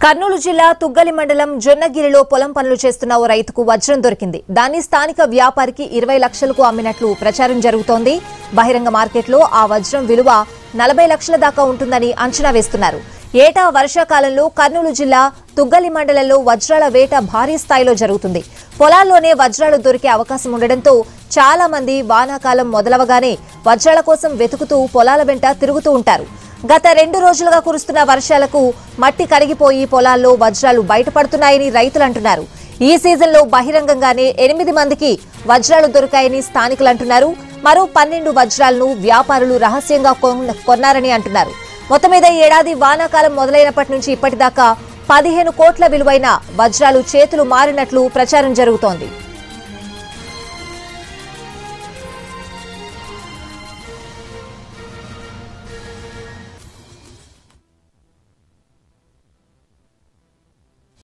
కర్నూలు జిల్లా తుగ్గలి మండలం జొన్నగిరిలో పొలం పనులు చేస్తున్న ఓ రైతుకు వజ్రం దొరికింది దాన్ని స్థానిక వ్యాపారికి ఇరవై లక్షలకు అమ్మినట్లు ప్రచారం జరుగుతోంది బహిరంగ మార్కెట్లో ఆ వజ్రం విలువ నలభై లక్షల దాకా ఉంటుందని అంచనా వేస్తున్నారు ఏటా వర్షాకాలంలో కర్నూలు జిల్లా తుగ్గలి మండలంలో వజ్రాల వేట భారీ స్థాయిలో జరుగుతుంది పొలాల్లోనే వజ్రాలు దొరికే అవకాశం ఉండడంతో చాలా మంది వానాకాలం మొదలవగానే వజ్రాల కోసం వెతుకుతూ పొలాల వెంట తిరుగుతూ ఉంటారు గత రెండు రోజులుగా కురుస్తున్న వర్షాలకు మట్టి కరిగిపోయి పొలాల్లో వజ్రాలు బయటపడుతున్నాయని రైతులు అంటున్నారు ఈ సీజన్లో బహిరంగంగానే ఎనిమిది మందికి వజ్రాలు దొరికాయని స్థానికులు అంటున్నారు మరో పన్నెండు వజ్రాలను వ్యాపారులు రహస్యంగా కొన్న- కొన్నారని అంటున్నారు మొత్తం మీద ఈ ఏడాది వానాకాలం మొదలైనప్పటి నుంచి ఇప్పటిదాకా పదిహేను కోట్ల విలువైన వజ్రాలు చేతులు మారినట్లు ప్రచారం జరుగుతోంది